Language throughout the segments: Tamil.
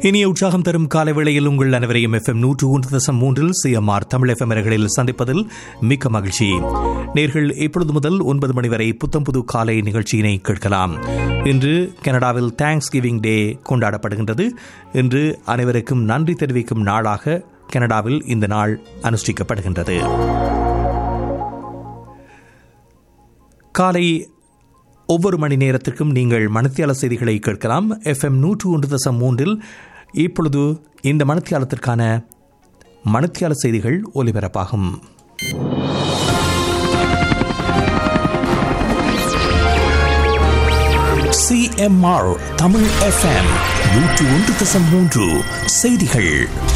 இனிய உற்சாகம் தரும் காலை வேளையில் உங்கள் அனைவரையும் எஃப்எம் நூற்று ஒன்று தசம் மூன்றில் சிஎம்ஆர் தமிழ் எஃப்எம் அறைகளில் சந்திப்பதில் மிக்க மகிழ்ச்சி நேர்கள் இப்பொழுது முதல் ஒன்பது மணி வரை புத்தம் புது காலை நிகழ்ச்சியினை கேட்கலாம் இன்று கனடாவில் தேங்க்ஸ் கிவிங் டே கொண்டாடப்படுகின்றது இன்று அனைவருக்கும் நன்றி தெரிவிக்கும் நாளாக கனடாவில் இந்த நாள் அனுஷ்டிக்கப்படுகின்றது காலை ஒவ்வொரு மணி நேரத்திற்கும் நீங்கள் மனத்தியால செய்திகளை கேட்கலாம் எஃப்எம் நூற்று ஒன்று தசம் மூன்றில் இப்பொழுது இந்த மனத்தியாலத்திற்கான மனத்தியால செய்திகள் ஒலிபரப்பாகும் சிஎம்ஆர் தமிழ் எஃப்எம் நூற்று ஒன்று தசம் மூன்று செய்திகள்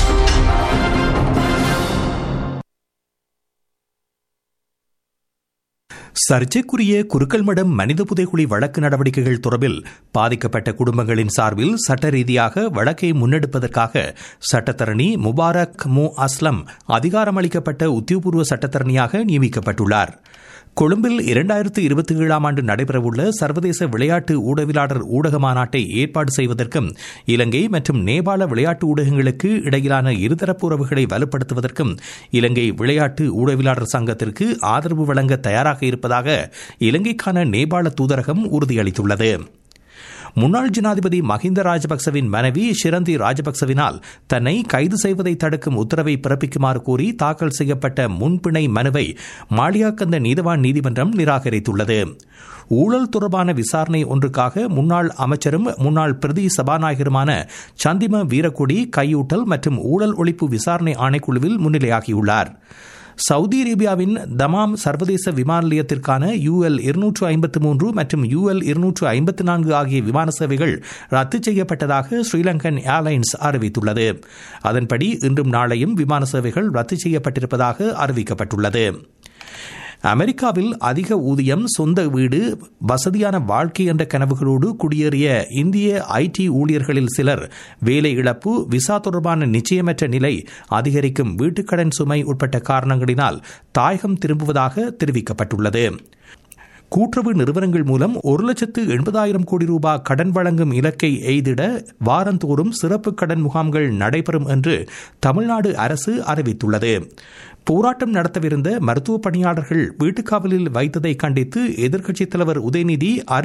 சர்ச்சைக்குரிய குறுக்கல்மடம் மனித புதைகுழி வழக்கு நடவடிக்கைகள் தொடர்பில் பாதிக்கப்பட்ட குடும்பங்களின் சார்பில் சட்ட ரீதியாக வழக்கை முன்னெடுப்பதற்காக சட்டத்தரணி முபாரக் மு அஸ்லம் அதிகாரமளிக்கப்பட்ட உத்தியோகபூர்வ சட்டத்தரணியாக நியமிக்கப்பட்டுள்ளார் கொழும்பில் இரண்டாயிரத்து இருபத்தி ஏழாம் ஆண்டு நடைபெறவுள்ள சர்வதேச விளையாட்டு ஊடகவியலாளர் ஊடக மாநாட்டை ஏற்பாடு செய்வதற்கும் இலங்கை மற்றும் நேபாள விளையாட்டு ஊடகங்களுக்கு இடையிலான இருதரப்பு உறவுகளை வலுப்படுத்துவதற்கும் இலங்கை விளையாட்டு ஊடகவியலாளர் சங்கத்திற்கு ஆதரவு வழங்க தயாராக இருப்பதாக இலங்கைக்கான நேபாள தூதரகம் உறுதியளித்துள்ளது முன்னாள் ஜனாதிபதி மஹிந்த ராஜபக்சவின் மனைவி ஷிரந்தி ராஜபக்சவினால் தன்னை கைது செய்வதை தடுக்கும் உத்தரவை பிறப்பிக்குமாறு கோரி தாக்கல் செய்யப்பட்ட முன்பிணை மனுவை மாளியாக்கந்த நீதவான் நீதிமன்றம் நிராகரித்துள்ளது ஊழல் தொடர்பான விசாரணை ஒன்றுக்காக முன்னாள் அமைச்சரும் முன்னாள் பிரதி சபாநாயகருமான சந்திம வீரக்கொடி கையூட்டல் மற்றும் ஊழல் ஒழிப்பு விசாரணை ஆணைக்குழுவில் முன்னிலையாகியுள்ளார் சவுதி அரேபியாவின் தமாம் சர்வதேச விமான நிலையத்திற்கான யூஎல் இருநூற்று ஐம்பத்து மூன்று மற்றும் யூஎல் இருநூற்று ஐம்பத்து நான்கு ஆகிய விமான சேவைகள் ரத்து செய்யப்பட்டதாக ஸ்ரீலங்கன் ஏர்லைன்ஸ் அறிவித்துள்ளது அதன்படி இன்றும் நாளையும் விமான சேவைகள் ரத்து செய்யப்பட்டிருப்பதாக அறிவிக்கப்பட்டுள்ளது அமெரிக்காவில் அதிக ஊதியம் சொந்த வீடு வசதியான வாழ்க்கை என்ற கனவுகளோடு குடியேறிய இந்திய ஐடி ஊழியர்களில் சிலர் வேலை இழப்பு விசா தொடர்பான நிச்சயமற்ற நிலை அதிகரிக்கும் வீட்டுக்கடன் சுமை உட்பட்ட காரணங்களினால் தாயகம் திரும்புவதாக தெரிவிக்கப்பட்டுள்ளது கூட்டுறவு நிறுவனங்கள் மூலம் ஒரு லட்சத்து எண்பதாயிரம் கோடி ரூபாய் கடன் வழங்கும் இலக்கை எய்திட வாரந்தோறும் சிறப்பு கடன் முகாம்கள் நடைபெறும் என்று தமிழ்நாடு அரசு அறிவித்துள்ளது போராட்டம் நடத்தவிருந்த மருத்துவ பணியாளர்கள் வீட்டுக்காவலில் வைத்ததை கண்டித்து எதிர்க்கட்சித் தலைவர் உதயநிதி